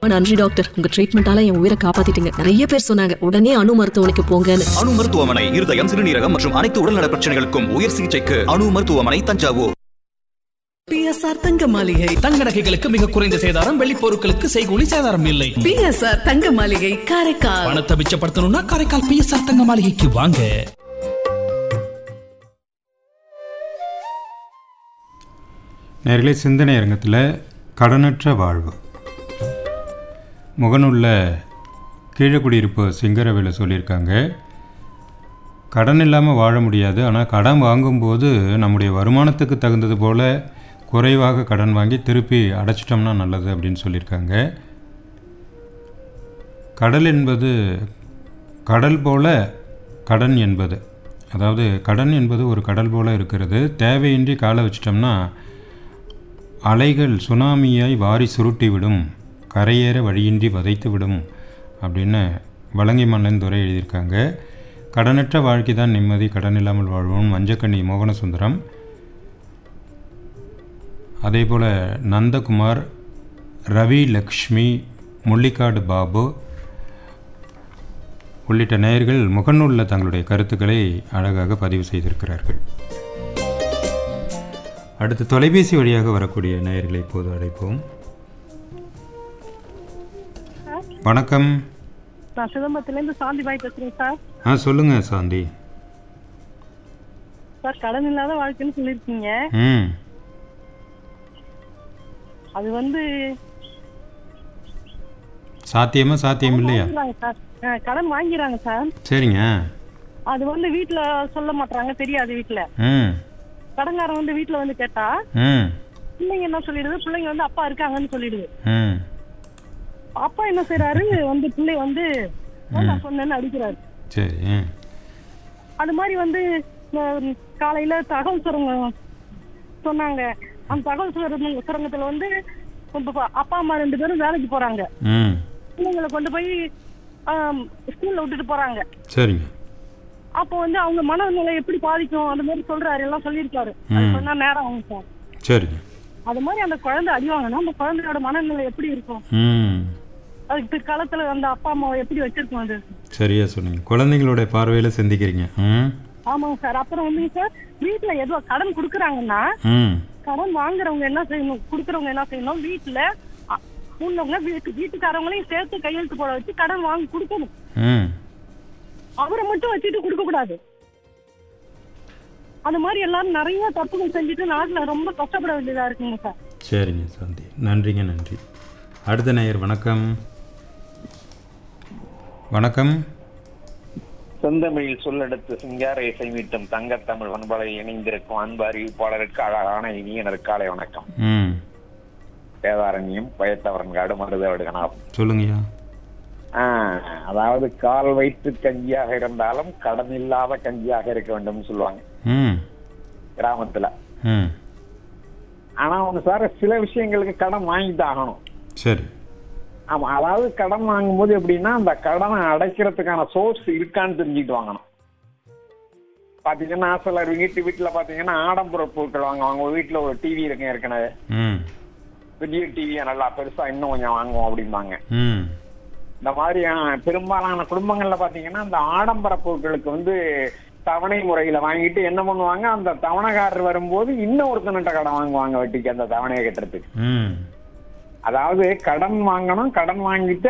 ரொம்ப நன்றி டாக்டர் உங்க ட்ரீட்மெண்டால என் உயிரை காப்பாத்திட்டீங்க நிறைய பேர் சொன்னாங்க உடனே அணு மருத்துவமனைக்கு போங்கன்னு அணு மருத்துவமனை இருதயம் சிறுநீரகம் மற்றும் அனைத்து உடல்நல பிரச்சனைகளுக்கும் உயர் சிகிச்சைக்கு அணு மருத்துவமனை தஞ்சாவூர் பிஎஸ்ஆர் தங்க மாளிகை தங்க நகைகளுக்கு மிக குறைந்த சேதாரம் வெள்ளி பொருட்களுக்கு செய்கூலி சேதாரம் இல்லை பிஎஸ்ஆர் தங்க மாளிகை காரைக்கால் பணத்தை மிச்சப்படுத்தணும்னா காரைக்கால் பிஎஸ்ஆர் தங்க மாளிகைக்கு வாங்க நேர்களே சிந்தனை அரங்கத்தில் கடனற்ற வாழ்வு முகநூல்ல கீழக்குடியிருப்பு சிங்கரவேல சொல்லியிருக்காங்க கடன் இல்லாமல் வாழ முடியாது ஆனால் கடன் வாங்கும்போது நம்முடைய வருமானத்துக்கு தகுந்தது போல் குறைவாக கடன் வாங்கி திருப்பி அடைச்சிட்டோம்னா நல்லது அப்படின்னு சொல்லியிருக்காங்க கடல் என்பது கடல் போல கடன் என்பது அதாவது கடன் என்பது ஒரு கடல் போல இருக்கிறது தேவையின்றி காலை வச்சிட்டோம்னா அலைகள் சுனாமியாய் வாரி சுருட்டி விடும் கரையேற வழியின்றி வதைத்து விடும் அப்படின்னு வழங்கி மன்னன் துறை எழுதியிருக்காங்க கடனற்ற வாழ்க்கை தான் நிம்மதி கடன் இல்லாமல் வாழ்வோம் மஞ்சக்கண்ணி மோகனசுந்தரம் அதே போல் நந்தகுமார் ரவி லக்ஷ்மி முள்ளிக்காடு பாபு உள்ளிட்ட நேயர்கள் முகநூலில் தங்களுடைய கருத்துக்களை அழகாக பதிவு செய்திருக்கிறார்கள் அடுத்து தொலைபேசி வழியாக வரக்கூடிய நேயர்களை இப்போது அழைப்போம் வணக்கம் நான் சிதம்பரத்துலேருந்து சாந்தி பாய் பேசுறேன் சார் ஆ சொல்லுங்கள் சாந்தி சார் கடன் இல்லாத வாழ்க்கைன்னு சொல்லியிருக்கீங்க ம் அது வந்து சாத்தியமா சாத்தியம் இல்லையா வாங்கிடுறாங்க சார் ஆ, கடன் வாங்கிறாங்க சார் சரிங்க அது வந்து வீட்ல சொல்ல மாட்டாங்க தெரியாது வீட்ல ம் கடன்காரன் வந்து வீட்ல வந்து கேட்டா ம் பிள்ளைங்க என்ன சொல்லிடுது பிள்ளைங்க வந்து அப்பா இருக்காங்கன்னு சொல்லிடுது ம் அப்பா என்ன செய்யறாரு வந்து பிள்ளை வந்து நான் சொன்னேன்னு அடிக்கிறாரு சரி ம் அது மாதிரி வந்து ம், காலையில தகவல் சுரங்கம் சொன்னாங்க அந்த தகவல் சுரங்க சுரங்கத்துல வந்து இப்ப அப்பா அம்மா ரெண்டு பேரும் வேலைக்கு போறாங்க ம் பிள்ளைங்களை கொண்டு போய் ஸ்கூல்ல விட்டுட்டு போறாங்க சரிங்க அப்போ வந்து அவங்க மனநிலை எப்படி பாதிக்கும் அந்த மாதிரி சொல்றாரு எல்லாம் சொல்லியிருக்காரு அது சொன்னா நேரம் ஆகும் சார் சரிங்க அது மாதிரி அந்த குழந்தை அடி வாங்கினா அந்த குழந்தையோட மனநிலை எப்படி இருக்கும் ம் அதுக்கு பிற்காலத்துல அந்த அப்பா அம்மாவை எப்படி வச்சிருக்கும் அது சரியா சொன்னீங்க குழந்தைங்களுடைய பார்வையில் சிந்திக்கிறீங்க ம் ஆமாங்க சார் அப்புறம் வந்து சார் வீட்டுல ஏதோ கடன் கொடுக்குறாங்கன்னா ம் கடன் வாங்குறவங்க என்ன செய்யணும் கொடுக்குறவங்க என்ன செய்யணும் வீட்டுல அ- உள்ளவங்க வீட்டு வீட்டுக்காரவங்களையும் சேர்த்து கையெழுத்து போட வச்சு கடன் வாங்கி கொடுக்கணும் ம் அவரை மட்டும் வச்சுட்டு கொடுக்க கூடாது அது மாதிரி எல்லாரும் நிறைய தப்புகள் செஞ்சுட்டு நாட்டுல ரொம்ப கஷ்டப்பட வேண்டியதா இருக்குங்க சார் சரிங்க சாந்தி நன்றிங்க நன்றி அடுத்த நேயர் வணக்கம் வணக்கம் செந்தமிழில் சொல்லெடுத்து சிங்கார இசை மீட்டும் தங்கத்தமிழ் பண்பலை இணைந்திருக்கும் அன்பு அறிவிப்பாளருக்கு அழகான இனிய நற்காலை வணக்கம் ம் வேதாரண்யம் பயத்தவரன்காடு மருதவடுகனாகும் சொல்லுங்கய்யா அதாவது கால் வைத்து கஞ்சியாக இருந்தாலும் கடன் இல்லாத கஞ்சியாக இருக்க வேண்டும்னு சொல்லுவாங்க ம் கிராமத்துல ம் ஆனா ஒண்ணு சார் சில விஷயங்களுக்கு கடன் வாங்கிட்டு ஆகணும் சரி ஆமா அதாவது கடன் வாங்கும்போது எப்படின்னா அந்த கடனை அடைக்கிறதுக்கான சோர்ஸ் இருக்கான்னு தெரிஞ்சுக்கிட்டு வாங்கணும் பாத்தீங்கன்னா சிலர் வீட்டு வீட்டுல பாத்தீங்கன்னா ஆடம்பர பொருட்கள் வாங்குவாங்க ஒரு வீட்டுல ஒரு டிவி இருக்கு ஏற்கனவே ம் பெரிய டிவியை நல்லா பெருசா இன்னும் கொஞ்சம் வாங்குவோம் அப்படிம்பாங்க ம் இந்த மாதிரி ஆ, பெரும்பாலான குடும்பங்கள்ல பாத்தீங்கன்னா அந்த ஆடம்பர பொருட்களுக்கு வந்து தவணை முறையில வாங்கிட்டு என்ன பண்ணுவாங்க அந்த தவணைக்காரர் வரும்போது இன்னும் ஒருத்தன்கிட்ட கடன் வாங்குவாங்க வட்டிக்கு அந்த தவணையை கட்டுறதுக்கு ம் அதாவது கடன் வாங்கணும் கடன் வாங்கிட்டு